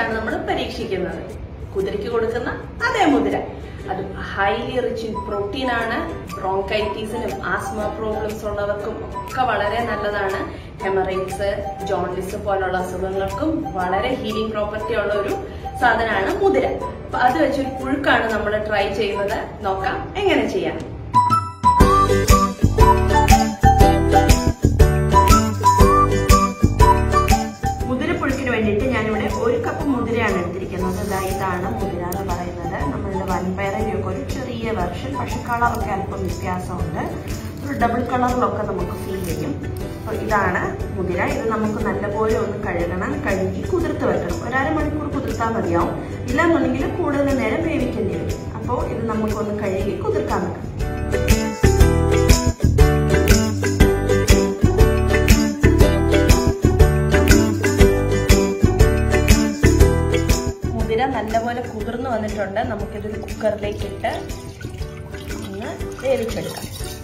മുതിരയാണ് നമ്മൾ പരീക്ഷിക്കുന്നത് കുതിരയ്ക്ക് കൊടുക്കുന്ന അതേ മുതിര അത് ഹൈലി റിച്ച് ഇൻ പ്രോട്ടീൻ ആണ് ബ്രോങ്കൈറ്റീസിനും ആസ്മ പ്രോബ്ലംസ് ഉള്ളവർക്കും ഒക്കെ വളരെ നല്ലതാണ് ഹെമറൈറ്റ്സ് ജോണ്ടിസ് പോലുള്ള അസുഖങ്ങൾക്കും വളരെ ഹീലിംഗ് പ്രോപ്പർട്ടി ഉള്ള ഒരു സാധനമാണ് മുതിര അപ്പൊ അത് വെച്ചൊരു പുഴുക്കാണ് നമ്മൾ ട്രൈ ചെയ്യുന്നത് നോക്കാം എങ്ങനെ ചെയ്യാം മുതിരപ്പുഴുക്കിന് വേണ്ടിയിട്ട് ഞാനിവിടെ ഒരു കപ്പ് മുതിരയാണ് എടുത്തിരിക്കുന്നത് ഇതാ ഇതാണ് മുതിര എന്ന് പറയുന്നത് നമ്മളുടെ വൻപയറിന്റെ ഒക്കെ ഒരു ചെറിയ വെർഷൻ പക്ഷെ കളറൊക്കെ അല്പം വ്യത്യാസമുണ്ട് ഒരു ഡബിൾ കളറിലൊക്കെ നമുക്ക് ഫീൽ ചെയ്യും അപ്പോൾ ഇതാണ് മുതിര ഇത് നമുക്ക് നല്ലപോലെ ഒന്ന് കഴുകണം കഴുകി കുതിർത്ത് വെക്കണം ഒരു അരമണിക്കൂർ കുതിർത്താൽ മതിയാവും ഇല്ലാന്നുണ്ടെങ്കിൽ കൂടുതൽ നേരം വേവിക്കേണ്ടി വരും അപ്പോൾ ഇത് നമുക്കൊന്ന് കഴുകി കുതിർക്കാൻ വെക്കാം മുതിര നല്ലപോലെ കുതിർന്ന് വന്നിട്ടുണ്ട് നമുക്കിതൊരു കുക്കറിലേക്ക് ഇട്ട് ഒന്ന് വേവിച്ചെടുക്കാം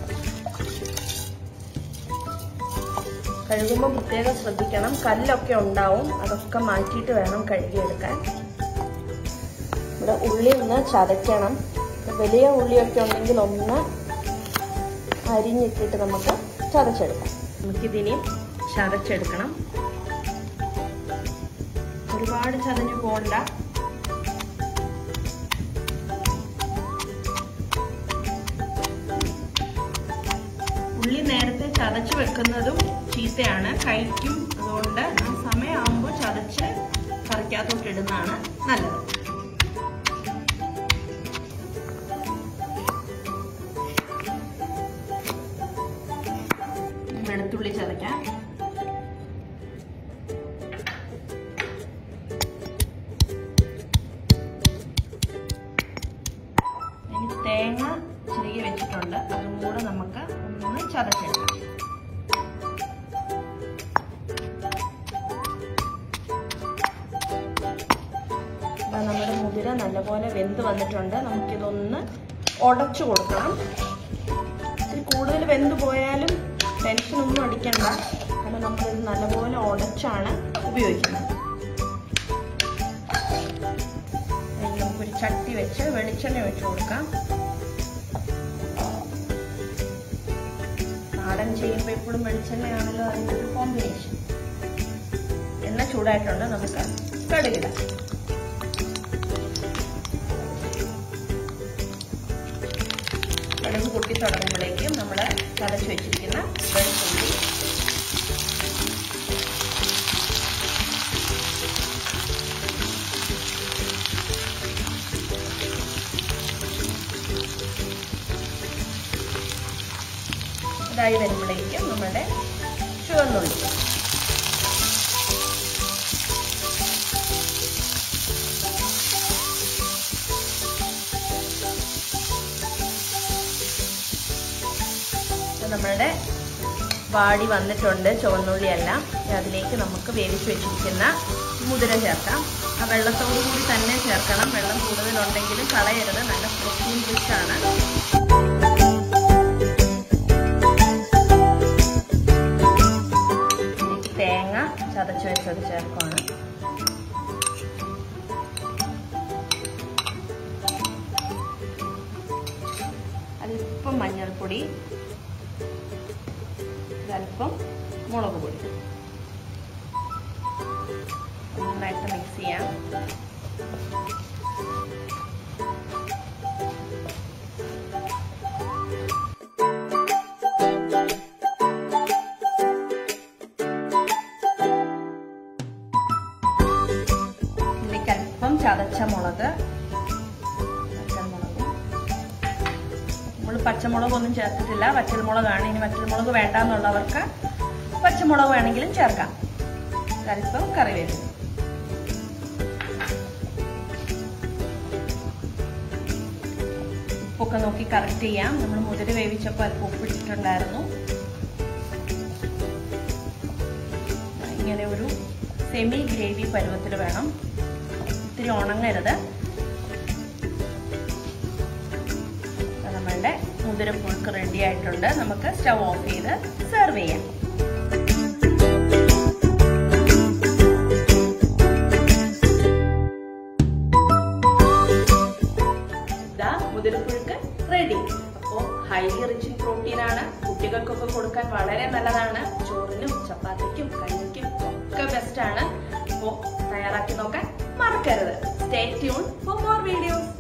കഴുകുമ്പോൾ പ്രത്യേകം ശ്രദ്ധിക്കണം കല്ലൊക്കെ ഉണ്ടാവും അതൊക്കെ മാറ്റിയിട്ട് വേണം കഴുകിയെടുക്കാൻ ഇവിടെ ഉള്ളി ഒന്ന് ചതയ്ക്കണം വലിയ ഉള്ളിയൊക്കെ ഉണ്ടെങ്കിൽ ഒന്ന് അരിഞ്ഞിട്ടിട്ട് നമുക്ക് ചതച്ചെടുക്കാം നമുക്കിതിനി ചതച്ചെടുക്കണം ഒരുപാട് ചതഞ്ഞു പോണ്ട ഉള്ളി നേരത്തെ ചതച്ച് വെക്കുന്നതും ചീത്തയാണ് കഴിക്കും അതുകൊണ്ട് ആ സമയമാകുമ്പോൾ ചതച്ച് കറിക്കകത്തോട്ട് ഇടുന്നതാണ് നല്ലത് വെളുത്തുള്ളി ചതയ്ക്കാം ഇനി തേങ്ങ ചെറിയ വെച്ചിട്ടുണ്ട് അതും കൂടെ നമുക്ക് ഒന്ന് ചതച്ചെടുക്കാം അപ്പൊ നമ്മുടെ മുതിര നല്ലപോലെ വെന്ത് വന്നിട്ടുണ്ട് നമുക്കിതൊന്ന് ഉടച്ചു കൊടുക്കണം ഇത്തിരി കൂടുതൽ വെന്ത് പോയാലും ടെൻഷനൊന്നും അടിക്കണ്ട കാരണം നമ്മളിത് നല്ലപോലെ ഉടച്ചാണ് ഉപയോഗിക്കുന്നത് ഇനി നമുക്കൊരു ചട്ടി വെച്ച് വെളിച്ചെണ്ണ വെച്ച് കൊടുക്കാം നാടൻ ചെയ്യുമ്പോൾ എപ്പോഴും വെളിച്ചെണ്ണയാണല്ലോ അതിൻ്റെ ഒരു കോമ്പിനേഷൻ എണ്ണ ചൂടായിട്ടുണ്ട് നമുക്ക് കടുകിടാം കടുക് പൊട്ടി തുടങ്ങുമ്പോഴേക്കും നമ്മൾ ചതച്ച് വെച്ചിരിക്കുന്ന വെളുത്തുള്ളി ഇതായി വരുമ്പോഴേക്കും നമ്മുടെ ചുവന്നുള്ളി നമ്മളുടെ വാടി വന്നിട്ടുണ്ട് ചുവന്നുള്ളി എല്ലാം അതിലേക്ക് നമുക്ക് വേവിച്ച് വെച്ചിരിക്കുന്ന മുതിര ചേർക്കാം ആ വെള്ളത്തോടു കൂടി തന്നെ ചേർക്കണം വെള്ളം കൂടുതലുണ്ടെങ്കിലും കളയരുത് നല്ല പ്രോട്ടീൻ റിച്ച് ആണ് തേങ്ങ ചതച്ച് വെച്ചത് ചേർക്കുകയാണ് അല്പം മഞ്ഞൾപ്പൊടി അല്പം മുളക് പൊടി നന്നായിട്ട് മിക്സ് ചെയ്യാം ഇതിലേക്ക് അല്പം ചതച്ച മുളക് പച്ചമുളക് നമ്മൾ പച്ചമുളകൊന്നും ചേർത്തിട്ടില്ല വറ്റൽമുളകാണ് ഇനി വറ്റൽമുളക് വേണ്ടാന്നുള്ളവർക്ക് പച്ചമുളക് വേണമെങ്കിലും ചേർക്കാം അല്പം കറിവേപ്പില ഉപ്പൊക്കെ നോക്കി കറക്റ്റ് ചെയ്യാം നമ്മൾ മുതിര വേവിച്ചപ്പോൾ അല്പം ഉപ്പിട്ടിട്ടുണ്ടായിരുന്നു ഇങ്ങനെ ഒരു സെമി ഗ്രേവി പരുവത്തിൽ വേണം ഇത്തിരി ഉണങ്ങരുത് നമ്മളുടെ മുതിരപ്പുഴുക്ക് റെഡി ആയിട്ടുണ്ട് നമുക്ക് സ്റ്റവ് ഓഫ് ചെയ്ത് സെർവ് ചെയ്യാം കുട്ടികൾക്കൊക്കെ കൊടുക്കാൻ വളരെ നല്ലതാണ് ചോറിനും ചപ്പാത്തിക്കും കഞ്ഞിക്കും ഒക്കെ ബെസ്റ്റ് ആണ് അപ്പോൾ തയ്യാറാക്കി നോക്കാൻ മറക്കരുത് stay tune for more videos